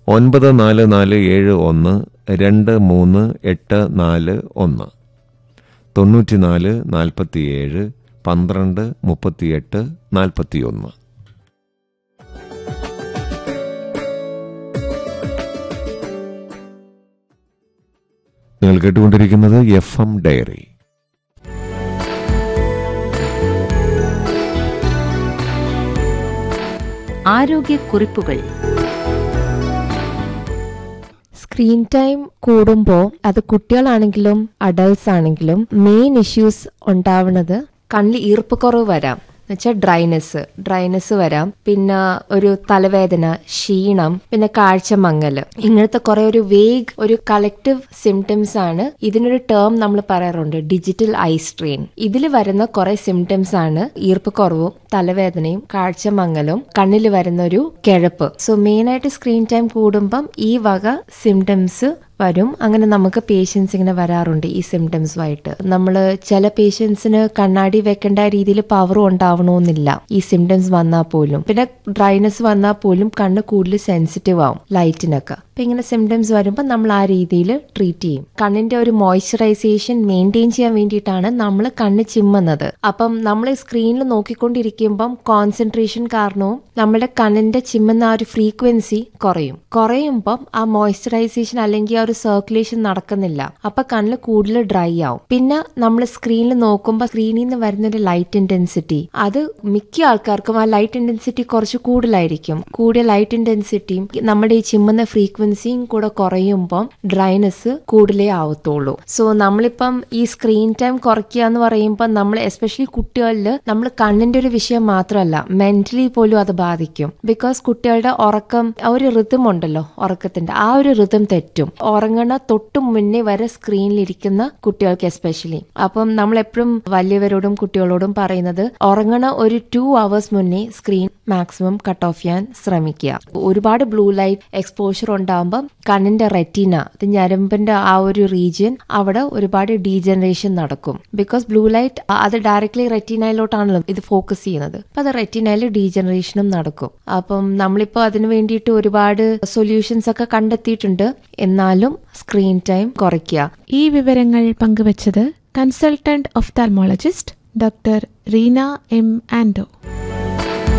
ഒൻപത് നാല് നാല് ഏഴ് ഒന്ന് രണ്ട് മൂന്ന് എട്ട് നാല് ഒന്ന് തൊണ്ണൂറ്റിനാല് നാൽപ്പത്തിയേഴ് പന്ത്രണ്ട് മുപ്പത്തിയെട്ട് നാൽപ്പത്തിയൊന്ന് നിങ്ങൾ കേട്ടുകൊണ്ടിരിക്കുന്നത് എഫ് എം ഡയറി ആരോഗ്യക്കുറിപ്പുകൾ സ്ക്രീൻ ടൈം കൂടുമ്പോൾ അത് കുട്ടികളാണെങ്കിലും അഡൾട്ട്സ് ആണെങ്കിലും മെയിൻ ഇഷ്യൂസ് ഉണ്ടാവുന്നത് കണ്ണിൽ ഈർപ്പക്കുറവ് വരാം എന്നുവെച്ചാൽ ഡ്രൈനെസ് ഡ്രൈനെസ് വരാം പിന്നെ ഒരു തലവേദന ക്ഷീണം പിന്നെ കാഴ്ചമങ്ങല് ഇങ്ങനത്തെ കുറെ ഒരു വേഗ് ഒരു കളക്റ്റീവ് സിംറ്റംസ് ആണ് ഇതിനൊരു ടേം നമ്മൾ പറയാറുണ്ട് ഡിജിറ്റൽ ഐ സ്ട്രെയിൻ ഇതിൽ വരുന്ന കുറെ സിംറ്റംസ് ആണ് ഈർപ്പക്കുറവും തലവേദനയും കാഴ്ചമങ്ങലും കണ്ണിൽ വരുന്ന ഒരു കിഴപ്പ് സോ മെയിൻ ആയിട്ട് സ്ക്രീൻ ടൈം കൂടുമ്പം ഈ വക സിംറ്റംസ് വരും അങ്ങനെ നമുക്ക് പേഷ്യൻസ് ഇങ്ങനെ വരാറുണ്ട് ഈ സിംറ്റംസുമായിട്ട് നമ്മൾ ചില പേഷ്യൻസിന് കണ്ണാടി വെക്കേണ്ട രീതിയിൽ പവറും ഉണ്ടാവണമെന്നില്ല ഈ സിംറ്റംസ് വന്നാൽ പോലും പിന്നെ ഡ്രൈനെസ് വന്നാൽ പോലും കണ്ണ് കൂടുതൽ സെൻസിറ്റീവ് ആവും ലൈറ്റിനൊക്കെ അപ്പൊ ഇങ്ങനെ സിംറ്റംസ് വരുമ്പോൾ നമ്മൾ ആ രീതിയിൽ ട്രീറ്റ് ചെയ്യും കണ്ണിന്റെ ഒരു മോയ്സ്ചറൈസേഷൻ മെയിൻറ്റെയിൻ ചെയ്യാൻ വേണ്ടിയിട്ടാണ് നമ്മൾ കണ്ണ് ചിമ്മുന്നത് അപ്പം നമ്മൾ സ്ക്രീനിൽ നോക്കിക്കൊണ്ടിരിക്കുമ്പം കോൺസെൻട്രേഷൻ കാരണവും നമ്മുടെ കണ്ണിന്റെ ചിമ്മുന്ന ആ ഒരു ഫ്രീക്വൻസി കുറയും കുറയുമ്പം ആ മോയ്സ്ചറൈസേഷൻ അല്ലെങ്കിൽ ആ ഒരു സർക്കുലേഷൻ നടക്കുന്നില്ല അപ്പൊ കണ്ണിൽ കൂടുതൽ ഡ്രൈ ആവും പിന്നെ നമ്മൾ സ്ക്രീനിൽ നോക്കുമ്പോൾ സ്ക്രീനിൽ നിന്ന് വരുന്ന ഒരു ലൈറ്റ് ഇന്റൻസിറ്റി അത് മിക്ക ആൾക്കാർക്കും ആ ലൈറ്റ് ഇന്റൻസിറ്റി കുറച്ച് കൂടുതലായിരിക്കും കൂടിയ ലൈറ്റ് ഇന്റൻസിറ്റിയും നമ്മുടെ ഈ ചിമ്മുന്ന ഫ്രീക്വൻസിയും കൂടെ കുറയുമ്പം ഡ്രൈനെസ് കൂടുതലേ ആവത്തുള്ളൂ സോ നമ്മളിപ്പം ഈ സ്ക്രീൻ ടൈം കുറയ്ക്കുക എന്ന് പറയുമ്പോൾ നമ്മൾ എസ്പെഷ്യലി കുട്ടികളിൽ നമ്മൾ കണ്ണിന്റെ ഒരു വിഷയം മാത്രമല്ല മെന്റലി പോലും അത് ബാധിക്കും ബിക്കോസ് കുട്ടികളുടെ ഉറക്കം ആ ഒരു ഋതം ഉണ്ടല്ലോ ഉറക്കത്തിന്റെ ആ ഒരു ഋതം തെറ്റും ഉറങ്ങണ തൊട്ട് മുന്നേ വരെ സ്ക്രീനിൽ ഇരിക്കുന്ന കുട്ടികൾക്ക് എസ്പെഷ്യലി അപ്പം നമ്മൾ എപ്പോഴും വലിയവരോടും കുട്ടികളോടും പറയുന്നത് ഉറങ്ങണ ഒരു ടു അവേഴ്സ് മുന്നേ സ്ക്രീൻ മാക്സിമം കട്ട് ഓഫ് ചെയ്യാൻ ശ്രമിക്കുക ഒരുപാട് ബ്ലൂ ലൈറ്റ് എക്സ്പോഷർ ഉണ്ടാകുമ്പോൾ കണ്ണിന്റെ റെറ്റീന അത് ഞരമ്പിന്റെ ആ ഒരു റീജിയൻ അവിടെ ഒരുപാട് ഡീജനറേഷൻ നടക്കും ബിക്കോസ് ബ്ലൂ ലൈറ്റ് അത് ഡയറക്ട്ലി റെറ്റീനയിലോട്ടാണല്ലോ ഇത് ഫോക്കസ് ചെയ്യുന്നത് അപ്പൊ അത് റെറ്റീനയിൽ ഡീജനറേഷനും നടക്കും അപ്പം നമ്മളിപ്പോ അതിന് വേണ്ടിയിട്ട് ഒരുപാട് സൊല്യൂഷൻസ് ഒക്കെ കണ്ടെത്തിയിട്ടുണ്ട് എന്നാലും സ്ക്രീൻ ടൈം കുറയ്ക്കുക ഈ വിവരങ്ങൾ പങ്കുവച്ചത് consultant ophthalmologist doctor Reena M ആൻഡോ